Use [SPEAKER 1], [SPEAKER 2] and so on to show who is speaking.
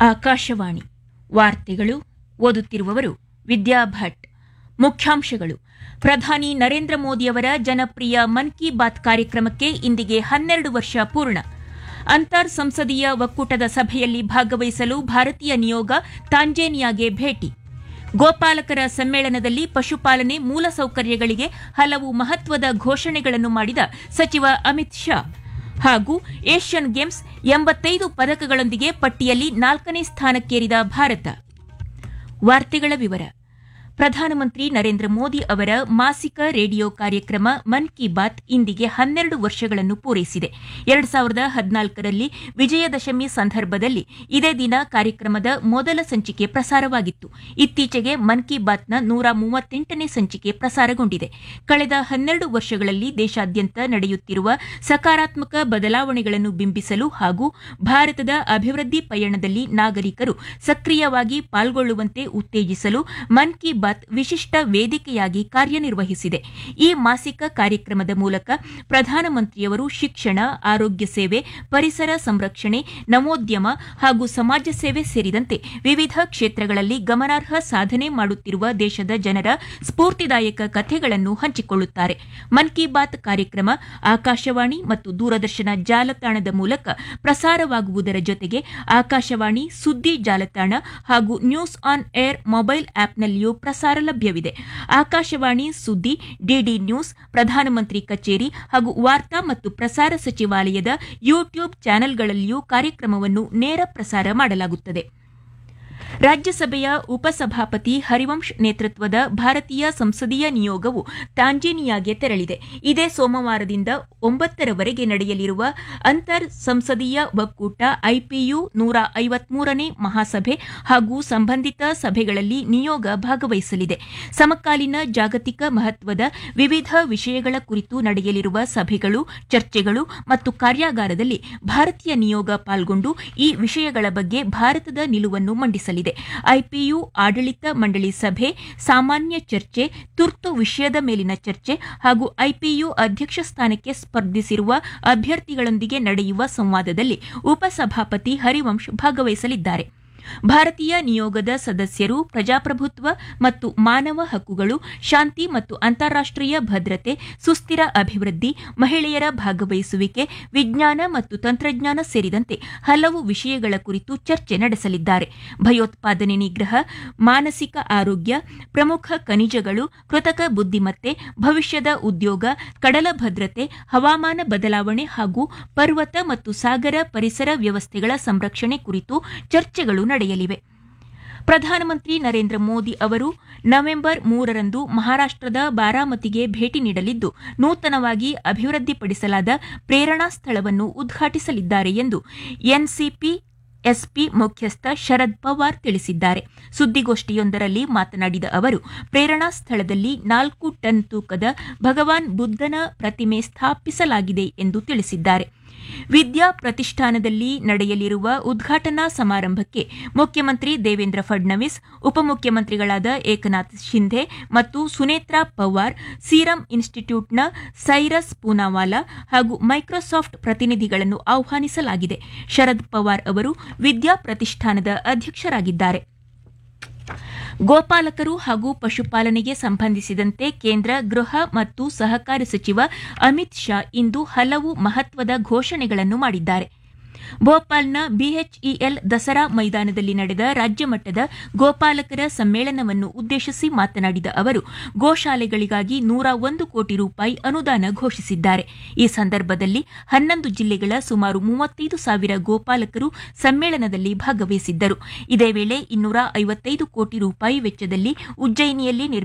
[SPEAKER 1] ಆಕಾಶವಾಣಿ ವಾರ್ತೆಗಳು ಓದುತ್ತಿರುವವರು ವಿದ್ಯಾ ಭಟ್ ಮುಖ್ಯಾಂಶಗಳು ಪ್ರಧಾನಿ ನರೇಂದ್ರ ಮೋದಿಯವರ ಜನಪ್ರಿಯ ಮನ್ ಕಿ ಬಾತ್ ಕಾರ್ಯಕ್ರಮಕ್ಕೆ ಇಂದಿಗೆ ಹನ್ನೆರಡು ವರ್ಷ ಪೂರ್ಣ ಅಂತರ್ ಸಂಸದೀಯ ಒಕ್ಕೂಟದ ಸಭೆಯಲ್ಲಿ ಭಾಗವಹಿಸಲು ಭಾರತೀಯ ನಿಯೋಗ ತಾಂಜೇನಿಯಾಗೆ ಭೇಟಿ ಗೋಪಾಲಕರ ಸಮ್ಮೇಳನದಲ್ಲಿ ಪಶುಪಾಲನೆ ಮೂಲಸೌಕರ್ಯಗಳಿಗೆ ಹಲವು ಮಹತ್ವದ ಘೋಷಣೆಗಳನ್ನು ಮಾಡಿದ ಸಚಿವ ಅಮಿತ್ ಶಾ ಹಾಗೂ ಏಷ್ಯನ್ ಗೇಮ್ಸ್ ಎಂಬತ್ತೈದು ಪದಕಗಳೊಂದಿಗೆ ಪಟ್ಟಿಯಲ್ಲಿ ನಾಲ್ಕನೇ ಸ್ಥಾನಕ್ಕೇರಿದ ಭಾರತ ವಾರ್ತೆಗಳ ವಿವರ ಪ್ರಧಾನಮಂತ್ರಿ ನರೇಂದ್ರ ಮೋದಿ ಅವರ ಮಾಸಿಕ ರೇಡಿಯೋ ಕಾರ್ಯಕ್ರಮ ಮನ್ ಕಿ ಬಾತ್ ಇಂದಿಗೆ ಹನ್ನೆರಡು ವರ್ಷಗಳನ್ನು ಪೂರೈಸಿದೆ ಎರಡು ಸಾವಿರದ ಹದಿನಾಲ್ಕರಲ್ಲಿ ವಿಜಯದಶಮಿ ಸಂದರ್ಭದಲ್ಲಿ ಇದೇ ದಿನ ಕಾರ್ಯಕ್ರಮದ ಮೊದಲ ಸಂಚಿಕೆ ಪ್ರಸಾರವಾಗಿತ್ತು ಇತ್ತೀಚೆಗೆ ಮನ್ ಕಿ ಬಾತ್ನ ನೂರ ಮೂವತ್ತೆಂಟನೇ ಸಂಚಿಕೆ ಪ್ರಸಾರಗೊಂಡಿದೆ ಕಳೆದ ಹನ್ನೆರಡು ವರ್ಷಗಳಲ್ಲಿ ದೇಶಾದ್ಯಂತ ನಡೆಯುತ್ತಿರುವ ಸಕಾರಾತ್ಮಕ ಬದಲಾವಣೆಗಳನ್ನು ಬಿಂಬಿಸಲು ಹಾಗೂ ಭಾರತದ ಅಭಿವೃದ್ಧಿ ಪಯಣದಲ್ಲಿ ನಾಗರಿಕರು ಸಕ್ರಿಯವಾಗಿ ಪಾಲ್ಗೊಳ್ಳುವಂತೆ ಉತ್ತೇಜಿಸಲು ಮನ್ ಕಿ ಬಾತ್ ವಿಶಿಷ್ಟ ವೇದಿಕೆಯಾಗಿ ಕಾರ್ಯನಿರ್ವಹಿಸಿದೆ ಈ ಮಾಸಿಕ ಕಾರ್ಯಕ್ರಮದ ಮೂಲಕ ಪ್ರಧಾನಮಂತ್ರಿಯವರು ಶಿಕ್ಷಣ ಆರೋಗ್ಯ ಸೇವೆ ಪರಿಸರ ಸಂರಕ್ಷಣೆ ನವೋದ್ಯಮ ಹಾಗೂ ಸಮಾಜ ಸೇವೆ ಸೇರಿದಂತೆ ವಿವಿಧ ಕ್ಷೇತ್ರಗಳಲ್ಲಿ ಗಮನಾರ್ಹ ಸಾಧನೆ ಮಾಡುತ್ತಿರುವ ದೇಶದ ಜನರ ಸ್ಫೂರ್ತಿದಾಯಕ ಕಥೆಗಳನ್ನು ಹಂಚಿಕೊಳ್ಳುತ್ತಾರೆ ಮನ್ ಕಿ ಬಾತ್ ಕಾರ್ಯಕ್ರಮ ಆಕಾಶವಾಣಿ ಮತ್ತು ದೂರದರ್ಶನ ಜಾಲತಾಣದ ಮೂಲಕ ಪ್ರಸಾರವಾಗುವುದರ ಜೊತೆಗೆ ಆಕಾಶವಾಣಿ ಸುದ್ದಿ ಜಾಲತಾಣ ಹಾಗೂ ನ್ಯೂಸ್ ಆನ್ ಏರ್ ಮೊಬೈಲ್ ಆಪ್ನಲ್ಲಿಯೂ ಪ್ರಸಾರ ಲಭ್ಯವಿದೆ ಆಕಾಶವಾಣಿ ಸುದ್ದಿ ಡಿಡಿ ನ್ಯೂಸ್ ಪ್ರಧಾನಮಂತ್ರಿ ಕಚೇರಿ ಹಾಗೂ ವಾರ್ತಾ ಮತ್ತು ಪ್ರಸಾರ ಸಚಿವಾಲಯದ ಯೂಟ್ಯೂಬ್ ಚಾನೆಲ್ಗಳಲ್ಲಿಯೂ ಕಾರ್ಯಕ್ರಮವನ್ನು ನೇರ ಪ್ರಸಾರ ಮಾಡಲಾಗುತ್ತದೆ ರಾಜ್ಯಸಭೆಯ ಉಪಸಭಾಪತಿ ಹರಿವಂಶ್ ನೇತೃತ್ವದ ಭಾರತೀಯ ಸಂಸದೀಯ ನಿಯೋಗವು ತಾಂಜೇನಿಯಾಗೆ ತೆರಳಿದೆ ಇದೇ ಸೋಮವಾರದಿಂದ ಒಂಬತ್ತರವರೆಗೆ ನಡೆಯಲಿರುವ ಅಂತರ್ ಸಂಸದೀಯ ಒಕ್ಕೂಟ ಐಪಿಯು ನೂರ ಐವತ್ಮೂರನೇ ಮಹಾಸಭೆ ಹಾಗೂ ಸಂಬಂಧಿತ ಸಭೆಗಳಲ್ಲಿ ನಿಯೋಗ ಭಾಗವಹಿಸಲಿದೆ ಸಮಕಾಲೀನ ಜಾಗತಿಕ ಮಹತ್ವದ ವಿವಿಧ ವಿಷಯಗಳ ಕುರಿತು ನಡೆಯಲಿರುವ ಸಭೆಗಳು ಚರ್ಚೆಗಳು ಮತ್ತು ಕಾರ್ಯಾಗಾರದಲ್ಲಿ ಭಾರತೀಯ ನಿಯೋಗ ಪಾಲ್ಗೊಂಡು ಈ ವಿಷಯಗಳ ಬಗ್ಗೆ ಭಾರತದ ನಿಲುವನ್ನು ಮಂಡಿಸಲಿದೆ ಐಪಿಯು ಆಡಳಿತ ಮಂಡಳಿ ಸಭೆ ಸಾಮಾನ್ಯ ಚರ್ಚೆ ತುರ್ತು ವಿಷಯದ ಮೇಲಿನ ಚರ್ಚೆ ಹಾಗೂ ಐಪಿಯು ಅಧ್ಯಕ್ಷ ಸ್ಥಾನಕ್ಕೆ ಸ್ಪರ್ಧಿಸಿರುವ ಅಭ್ಯರ್ಥಿಗಳೊಂದಿಗೆ ನಡೆಯುವ ಸಂವಾದದಲ್ಲಿ ಉಪಸಭಾಪತಿ ಹರಿವಂಶ್ ಭಾಗವಹಿಸಲಿದ್ದಾರೆ ಭಾರತೀಯ ನಿಯೋಗದ ಸದಸ್ಯರು ಪ್ರಜಾಪ್ರಭುತ್ವ ಮತ್ತು ಮಾನವ ಹಕ್ಕುಗಳು ಶಾಂತಿ ಮತ್ತು ಅಂತಾರಾಷ್ಟೀಯ ಭದ್ರತೆ ಸುಸ್ಥಿರ ಅಭಿವೃದ್ಧಿ ಮಹಿಳೆಯರ ಭಾಗವಹಿಸುವಿಕೆ ವಿಜ್ಞಾನ ಮತ್ತು ತಂತ್ರಜ್ಞಾನ ಸೇರಿದಂತೆ ಹಲವು ವಿಷಯಗಳ ಕುರಿತು ಚರ್ಚೆ ನಡೆಸಲಿದ್ದಾರೆ ಭಯೋತ್ಪಾದನೆ ನಿಗ್ರಹ ಮಾನಸಿಕ ಆರೋಗ್ಯ ಪ್ರಮುಖ ಖನಿಜಗಳು ಕೃತಕ ಬುದ್ದಿಮತ್ತೆ ಭವಿಷ್ಯದ ಉದ್ಯೋಗ ಕಡಲ ಭದ್ರತೆ ಹವಾಮಾನ ಬದಲಾವಣೆ ಹಾಗೂ ಪರ್ವತ ಮತ್ತು ಸಾಗರ ಪರಿಸರ ವ್ಯವಸ್ಥೆಗಳ ಸಂರಕ್ಷಣೆ ಕುರಿತು ಚರ್ಚೆಗಳು ನಡೆಯಲಿವೆ ಪ್ರಧಾನಮಂತ್ರಿ ನರೇಂದ್ರ ಮೋದಿ ಅವರು ನವೆಂಬರ್ ಮೂರರಂದು ಮಹಾರಾಷ್ಟದ ಬಾರಾಮತಿಗೆ ಭೇಟಿ ನೀಡಲಿದ್ದು ನೂತನವಾಗಿ ಅಭಿವೃದ್ಧಿಪಡಿಸಲಾದ ಪ್ರೇರಣಾ ಸ್ಥಳವನ್ನು ಉದ್ಘಾಟಿಸಲಿದ್ದಾರೆ ಎಂದು ಎನ್ಸಿಪಿ ಎಸ್ಪಿ ಮುಖ್ಯಸ್ಥ ಶರದ್ ಪವಾರ್ ತಿಳಿಸಿದ್ದಾರೆ ಸುದ್ದಿಗೋಷ್ಠಿಯೊಂದರಲ್ಲಿ ಮಾತನಾಡಿದ ಅವರು ಪ್ರೇರಣಾ ಸ್ಥಳದಲ್ಲಿ ನಾಲ್ಕು ಟನ್ ತೂಕದ ಭಗವಾನ್ ಬುದ್ದನ ಪ್ರತಿಮೆ ಸ್ಥಾಪಿಸಲಾಗಿದೆ ಎಂದು ತಿಳಿಸಿದ್ದಾರೆ ವಿದ್ಯಾ ಪ್ರತಿಷ್ಠಾನದಲ್ಲಿ ನಡೆಯಲಿರುವ ಉದ್ಘಾಟನಾ ಸಮಾರಂಭಕ್ಕೆ ಮುಖ್ಯಮಂತ್ರಿ ದೇವೇಂದ್ರ ಫಡ್ನವೀಸ್ ಉಪಮುಖ್ಯಮಂತ್ರಿಗಳಾದ ಏಕನಾಥ್ ಶಿಂಧೆ ಮತ್ತು ಸುನೇತ್ರಾ ಪವಾರ್ ಸೀರಂ ಇನ್ಸ್ಟಿಟ್ಯೂಟ್ನ ಸೈರಸ್ ಪೂನಾವಾಲಾ ಹಾಗೂ ಮೈಕ್ರೋಸಾಫ್ಟ್ ಪ್ರತಿನಿಧಿಗಳನ್ನು ಆಹ್ವಾನಿಸಲಾಗಿದೆ ಶರದ್ ಪವಾರ್ ಅವರು ವಿದ್ಯಾ ಪ್ರತಿಷ್ಠಾನದ ಅಧ್ಯಕ್ಷರಾಗಿದ್ದಾರೆ ಗೋಪಾಲಕರು ಹಾಗೂ ಪಶುಪಾಲನೆಗೆ ಸಂಬಂಧಿಸಿದಂತೆ ಕೇಂದ್ರ ಗೃಹ ಮತ್ತು ಸಹಕಾರ ಸಚಿವ ಅಮಿತ್ ಶಾ ಇಂದು ಹಲವು ಮಹತ್ವದ ಘೋಷಣೆಗಳನ್ನು ಮಾಡಿದ್ದಾರೆ ಭೋಪಾಲ್ನ ಬಿಎಚ್ಇಎಲ್ ದಸರಾ ಮೈದಾನದಲ್ಲಿ ನಡೆದ ರಾಜ್ಯಮಟ್ಟದ ಗೋಪಾಲಕರ ಸಮ್ಮೇಳನವನ್ನು ಉದ್ದೇಶಿಸಿ ಮಾತನಾಡಿದ ಅವರು ಗೋಶಾಲೆಗಳಿಗಾಗಿ ನೂರ ಒಂದು ಕೋಟಿ ರೂಪಾಯಿ ಅನುದಾನ ಘೋಷಿಸಿದ್ದಾರೆ ಈ ಸಂದರ್ಭದಲ್ಲಿ ಹನ್ನೊಂದು ಜಿಲ್ಲೆಗಳ ಸುಮಾರು ಮೂವತ್ತೈದು ಸಾವಿರ ಗೋಪಾಲಕರು ಸಮ್ಮೇಳನದಲ್ಲಿ ಭಾಗವಹಿಸಿದ್ದರು ಇದೇ ವೇಳೆ ಇನ್ನೂರ ಐವತ್ತೈದು ಕೋಟಿ ರೂಪಾಯಿ ವೆಚ್ಚದಲ್ಲಿ ಉಜ್ಜಯಿನಿಯಲ್ಲಿ